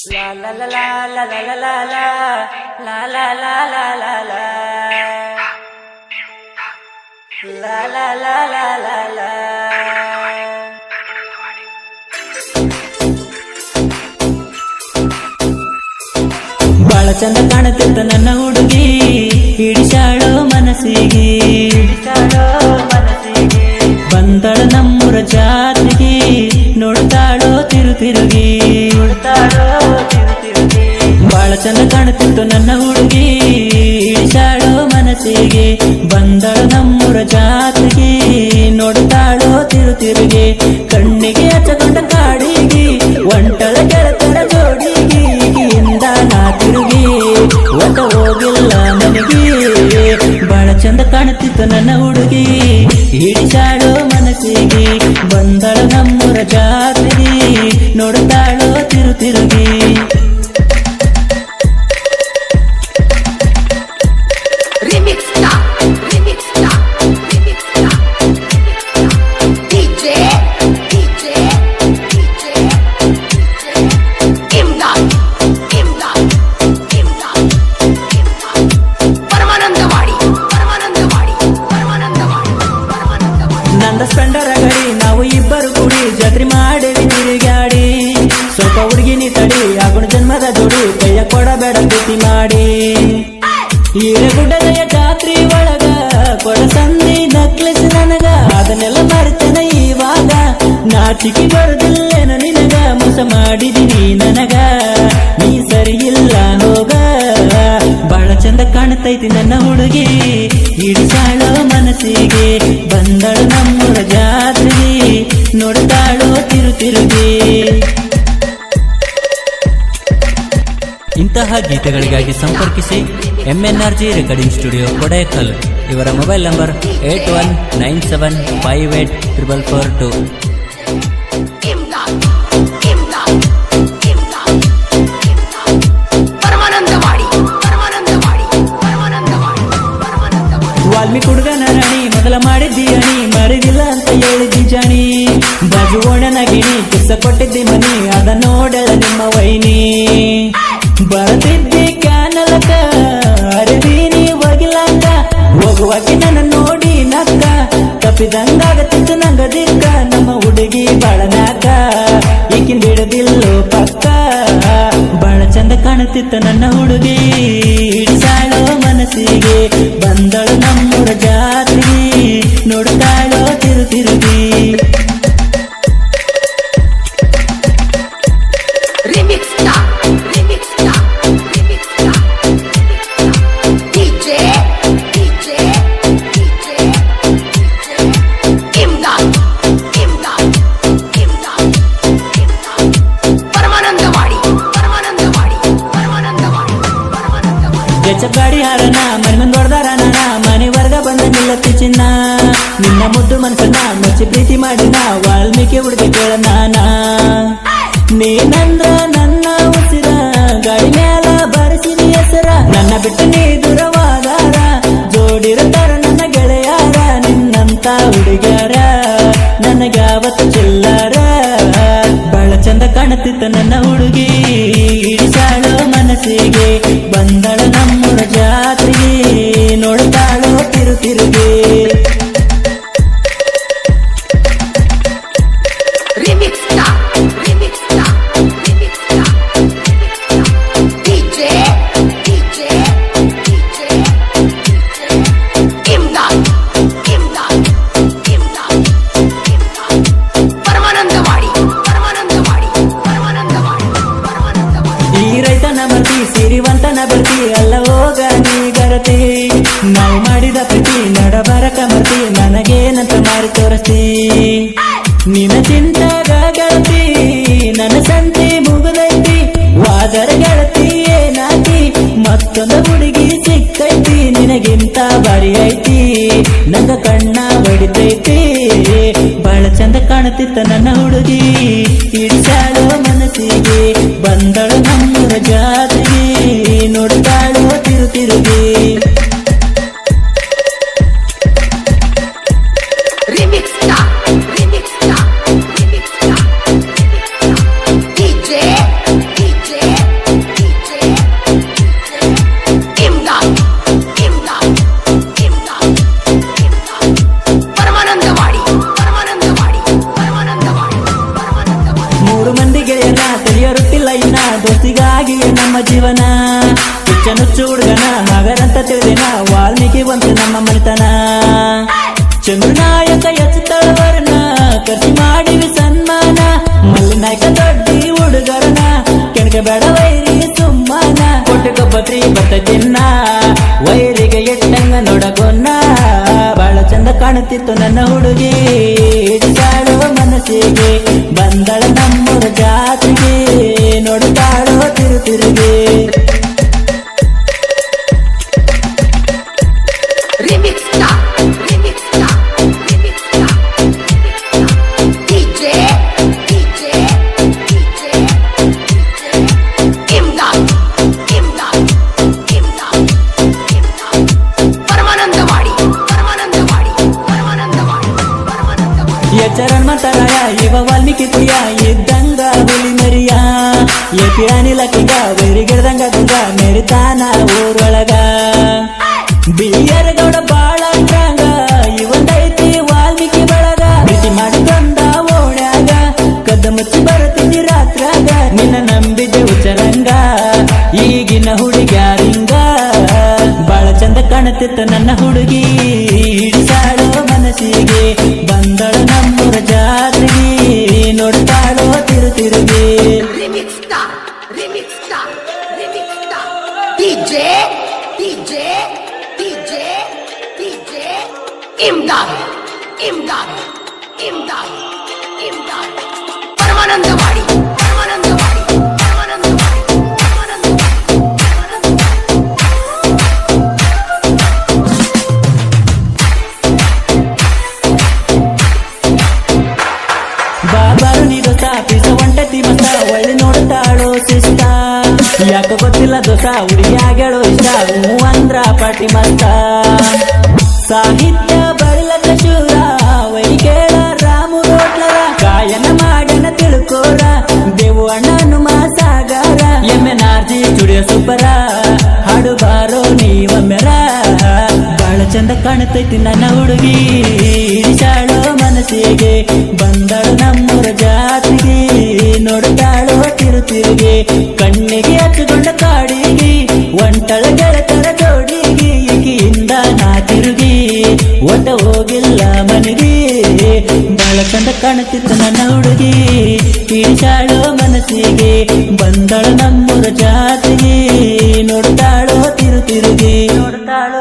La la la la la la la la la la la la la la la La la la la la la ಬಾಳ ಚಂದ ಕಾಣುತ್ತಿತ್ತ ನನ್ನ ಹುಡುಗಿ ಹಿಡಿಸಾಳೋ ಮನಸ್ಸಿಗೆ ಬಂದಳ ನಮ್ಮೂರ ಜಾತ್ರೆಗೆ ನೋಡ್ತಾಳೋ ತಿರು ತಿರುಗಿ ಬಾಳ ಚಂದ ಕಾಣುತ್ತಿತ್ತು ನನ್ನ ಹುಡುಗಿ ಹಿಡಿಸಾಳೋ ಮನಸ್ಸಿಗೆ ಬಂದಳ ನಮ್ಮೂರ ಜಾತ್ರೆಗೆ ನೋಡ್ತಾಳೋ ತಿರು ತಿರುಗಿ ಕಣ್ಣಿಗೆ ಹಚ್ಚಕೊಂಡ ಕಾಡಿಗೆ ಒಂಟಳ ಗೆಳತರ ಜೋಡಿಗೆ ಈಗಿಂದ ನಾ ತಿರುಗಿ ಒಟ್ಟ ಹೋಗಿಲ್ಲ ನನಗೆ ಬಾಳ ಚಂದ ಕಾಣುತ್ತಿತ್ತು ನನ್ನ ಹುಡುಗಿ ಹಿಡಿಸಾಳೋ ಮನಸ್ಸಿಗೆ ಬಂದಳ ನಮ್ಮೂರ ಜಾತ್ರೆಗೆ ನೋಡ್ತಾಳೋ ತಿರು ತಿರುಗಿ Remix da, remix da, remix da, DJ, DJ, DJ, Imdad, Imdad, Imdad, Imdad. Paramanandawadi Paramanandawadi Paramanandawadi Paramanandawadi ನಂದ ಸ್ಪೆಂಡರ ಗಡಿ ನಾವು ಇಬ್ಬರು ಕೂಡಿ ಜಾತ್ರೆ ಮಾಡೇವಿ ತಿರುಗಾಡಿ ಸ್ವಲ್ಪ ಹುಡುಗಿನಿ ತಡಿ ಆಗುಣ ಜನ್ಮದ ಜೋಡಿ ಕೈಯ ಕೊಡಬೇಡ ಪ್ರೀತಿ ಮಾಡಿ ಈರಗುಡ್ಡದಯ ಜಾತ್ರೆ ಒಳಗ ಕೊಡ ಸಂದಿ ನಕ್ಲೆಸ್ ನನಗ ಅದನ್ನೆಲ್ಲ ಮರೆತನ ಇವಾಗ ನಾಚಿಕೆ ಬರುದಿಲ್ಲೇನ ನಿನಗ ಮೋಸ ಮಾಡಿದಿನಿ ನನಗ ನೀ ಸರಿ ಇಲ್ಲ ಹೋಗ ಬಹಳ ಚಂದ ಕಾಣತೈತಿ ನನ್ನ ಹುಡುಗಿ ಹಿಡಿಸಾಳೋ ಮನಸ್ಸಿಗೆ ಬಂದಳು ನಮ್ಮೂರ ಜಾತ್ರೆಗೆ ನೋಡ್ತಾಳೋ ತಿರು ತಿರುಗಿ ಇಂತಹ ಗೀತೆಗಳಿಗಾಗಿ ಸಂಪರ್ಕಿಸಿ ಎಂಎನ್ಆರ್ಜಿ ರೆಕಾರ್ಡಿಂಗ್ ಸ್ಟುಡಿಯೋ ಕೊಡೇಕಲ್ ಇವರ mobile number eight one nine seven five eight triple four two Imdad Imdad Imdad Imdad Paramanandawadi Paramanandawadi Paramanandawadi Paramanandawadi Valmiki ಹುಡುಗನ ರಾಣಿ ಮೊದಲ ಮಾಡಿದ್ದಿ ಅಣಿ ಮರಿದಿಲ್ಲ ಅಂತ ಹೇಳಿದ್ದಿ ಜಾಣಿ ಬಾಜು ಓಡನ ಗಿಣಿ ಕಿಸ ಕೊಟ್ಟಿದ್ದಿ ಮನಿ ಅದ ನೋಡಳ ನಿಮ್ಮ ವೈನಿ ಬರ್ತಿದ್ದಿ ಕ್ಯಾನಲಕ ಅರಿದೀನಿ ಹೋಗಿಲ್ಲಂಗ ಹೋಗುವಾಗೆ ನನ್ನ ನೋಡಿ ನಕ್ಕ ತಪ್ಪಿದಂಗಾಗತ್ತಿತ್ತು ನಂಗ ದಿಕ್ಕ ನಮ್ಮ ಹುಡುಗಿ ಬಾಳ ನಾಕ ಈಗಿನ ಬಿಡದಿಲ್ಲೋ ಪಕ್ಕ ಬಾಳ ಚಂದ ಕಾಣುತ್ತಿತ್ತ ನನ್ನ ಹುಡುಗಿ ಹಿಡಿಸಾಳೋ ಮನಸ್ಸಿಗೆ ಬಂದಳು ನಮ್ಮೂರ ಜಾತ್ರೆಗೆ ನೋಡ್ತಾಳೋ ತಿರು ತಿರುಗಿ Remix da, remix da, remix da, DJ, DJ, DJ, Imdad, Imdad, Imdad, Imdad. Paramanandawadi Paramanandawadi Paramanandawadi Paramanandawadi ಗೆಚ್ಚ ಗಾಡಿ ಹಾರನ ಮನೆ ಮುಂದ್ ಹೊಡ್ದಾರ ನಾನ ಮನೆವರ್ಗ ಬಂದ ನಿಲ್ಲತ್ತಿ ಚಿನ್ನ ನಿನ್ನ ಮುದ್ದು ಮನಸ್ಸನ್ನ ಮೆಚ್ಚಿ ಪ್ರೀತಿ ಮಾಡಿನ ವಾಲ್ಮೀಕಿ ಹುಡುಗ ಕೇಳ ನಾನ ನೀನಂದ್ರ ನನ್ನ ಉಸಿರ ಗಾಡಿ ಮ್ಯಾಲ ಬರೆಸಿದ ಹೆಸರ ನನ್ನ ಬಿಟ್ಟು ನೀ ದೂರವಾದಾರ ಜೋಡಿರುತ್ತಾರ ನನ್ನ ಗೆಳೆಯಾರ ನಿನ್ನಂತ ಹುಡುಗ್ಯಾರ ನನಗ್ಯಾವತ್ತು ಚಿಲ್ಲಾರ ಬಹಳ ಚಂದ ಕಾಣುತ್ತಿತ್ತ ನನ್ನ ಹುಡುಗಿ ಹಿಡಿಸಾಳೋ ಮನಸ್ಸಿಗೆ ಬಂದಳ ನಮ್ಮೂರ ಜಾತ್ರೆಗೆ ನೋಡ್ತಾಳೋ ತಿರು ತಿರುಗಿ Remix da, remix da, remix da, DJ, DJ, DJ, Imdad, Imdad, Imdad, Imdad. Paramanandawadi Paramanandawadi Paramanandawadi Paramanandawadi ಈ ರೈತನ ಮರ್ತಿ ಸಿರಿವಂತನ ಬರ್ತಿ ಅಲ್ಲ ಹೋಗ ನೀ ಗರತಿ ನಾವು ಮಾಡಿದ ಪ್ರೀತಿ ನಡಬರಕ ಮರ್ತಿ ನನಗೇನಂತ ಮಾರಿ ತೋರಿಸ್ತಿ ನಿನ್ನ ಚಿಂತಾಗ ಗೆಳತಿ ನನ್ನ ಸಂತಿ ಮುಗಿದೈತಿ ವಾದರ ಗೆಳತಿ ಏನಾತಿ ಮತ್ತೊಂದು ಹುಡುಗಿ ಸಿಕ್ಕೈತಿ ನಿನಗಿಂತ ಬಾರಿ ಐತಿ ನಂಗ ಕಣ್ಣ ಬಡಿತೈತಿ ಬಹಳ ಚಂದ ಕಾಣುತ್ತಿತ್ತ ನನ್ನ ಹುಡುಗಿ ಹಿಡಿಸಾಳೋ ಮನಸ್ಸಿಗೆ ಬಂದಳು ನಮ್ಮೂರ ಜಾತಿಗೆ ನೋಡ್ತಾಳೋ ತಿರು ತಿರುಗಿ Remix da, remix da, remix da, DJ, DJ, ಮುಗಿದಿಲ್ಲ ಇನ್ನ ದೋಸ್ತಿಗಾಗಿ ನಮ್ಮ ಜೀವನ ಹುಚ್ಚ ನುಚ್ಚು ಹುಡುಗನ ಮಗರಂತ ತಿಳಿದಿನ ವಾಲ್ಮೀಕಿ ಬಂತು ನಮ್ಮ ಮನೆತನ ಚಂದ್ರನಾಯಕ ಎಚ್ಚತಳವರನ ಖರ್ಚು ಮಾಡಿವಿ ಸನ್ಮಾನ ಮಲ್ಲಿನಾಯಕ ದೊಡ್ಡಿ ಹುಡುಗರನ ಕೆಣಕ ಬೇಡ ವೈರಿ ಸುಮ್ಮನ ಕೊಟ್ಟಗೊಬ್ಬತ್ರಿ ಬರ್ತತಿನ್ನ ವೈರಿಗೆ ಎಟ್ಟಂಗ ನೋಡಗೊನ್ನ ಬಾಳ ಚಂದ ಕಾಣುತ್ತಿತ್ತು ನನ್ನ ಹುಡುಗಿ ಹಿಡಿದಾಳೋ ಮನಸ್ಸಿಗೆ ಬಂದಳ ನಮ್ಮೂರ ಜಾತಿಗೆ ನೋಡುತ್ತಾಳೋ ತಿರು ತಿರುಗಿ Remix star, remix star, remix star, DJ, DJ, DJ, Imdad, Imdad, Imdad, Imdad. Paramanandawadi Paramanandawadi Paramanandawadi Paramanandawadi ಎಚ್ಚರನ್ ಮಂತರಾಯ ಇವ ವಾಲ್ಮೀಕಿ ಕುಡಿಯ ಇದ್ದಂಗ ಹುಲಿ ಮರಿಯ ಎ ಪಿರಾನಿಲ ಕಿಂಗ ವೈರಿಗಿಡ್ದಂಗ ಗುಂಗ ಮೆರಿತಾನ ಊರೊಳಗ ಬಿಳಿಯರ ಗೌಡ ಬಾಳ ಅಂದ್ರಂಗ ಇವಂದೈತಿ ವಾಲ್ಮೀಕಿ ಬಳಗ ಪ್ರೀತಿ ಮಾಡಿಕೊಂಡ ಓಣ್ಯಾಗ ಕದ್ದ ಮುಚ್ಚಿ ಬರುತ್ತಿದ್ದಿ ರಾತ್ರಾಗ ನಿನ್ನ ನಂಬಿದ್ದೆ ಉಚ್ಚರಂಗ ಈಗಿನ ಹುಡುಗ್ಯಾರಿಂಗ ಬಾಳ ಚಂದ ಕಾಣುತ್ತಿತ್ತು ನನ್ನ ಹುಡುಗಿ ಹಿಡಿಸಾಳೋ ಮನಸ್ಸಿಗೆ ಬಂದಳ ನಮ್ಮೂರ ಜಾತ್ರೆಗೆ ನೋಡ್ತಾಳೋ ತಿರು ತಿರುಗಿ Remix star, remix star, remix star. DJ, DJ, DJ, DJ. Imdad, Imdad, Imdad, Imdad. Paramanandawadi Paramanandawadi Paramanandawadi Paramanandawadi Paramanandawadi ಬಾಬಾರು ನೀ ದೋಸ ಪಿಸ ಒಂಟತಿ ಮಸ್ತ ಒಳ್ಳೆ ನೋಡ್ತಾಳೋ ಶಿಸ್ತ ಯಾಕ ಗೊತ್ತಿಲ್ಲ ದೋಸ ಹುಡುಗಿಯಾಗಳು ಇಷ್ಟ ಹೂ ಅಂದ್ರ ಪಾಟಿ ಮಸ್ತ ಸಾಹಿತ್ಯ ಬರಿಲಕ ಶೂರ ವೈ ಕೇಳ ರಾಮು ರೋಟ್ಲರ ಗಾಯನ ಮಾಡನ ತಿಳ್ಕೋರ ದೇವು ಅಣ್ಣನು ಮಾಸಾಗಾರ ಎಮ್ಮೆನಾರ್ಜಿ ಸ್ಟುಡಿಯೋ ಸೂಪರ ಹಾಡು ಬಾರೋ ನೀವಮ್ಮೆರ ಬಾಳ ಚಂದ ಕಾಣುತ್ತೈತಿ ನನ್ನ ಹುಡುಗಿ ಇಳಿಸಾಳೋ ಮನಸ್ಸಿಗೆ ಬಂದಳು ನಮ್ಮೂರ ಜಾತಿಗೆ ನೋಡುತ್ತಾಳೋ ತಿರು ತಿರುಗಿ ಕಣ್ಣಿಗೆ ಹಚ್ಚಿಕೊಂಡ ಕಾಡಿಗೆ ಒಂಟಳ ಗೆಳತರ ಜೋಡಿಗೆ ಈಗಿಯಿಂದ ನಾ ತಿರುಗಿ ಒಟ್ಟ ಹೋಗಿಲ್ಲ ಮನೆಗೆ ಬಾಳ ಚಂದ ಕಾಣುತ್ತಿತ್ತು ನನ್ನ ಹುಡುಗಿ ಇಳಿಸಾಳೋ ಮನಸ್ಸಿಗೆ ಬಂದಳು ನಮ್ಮೂರ ಜಾತಿಗೆ ನೋಡುತ್ತಾಳೋ ತಿರು ತಿರುಗಿ ನೋಡುತ್ತಾಳೋ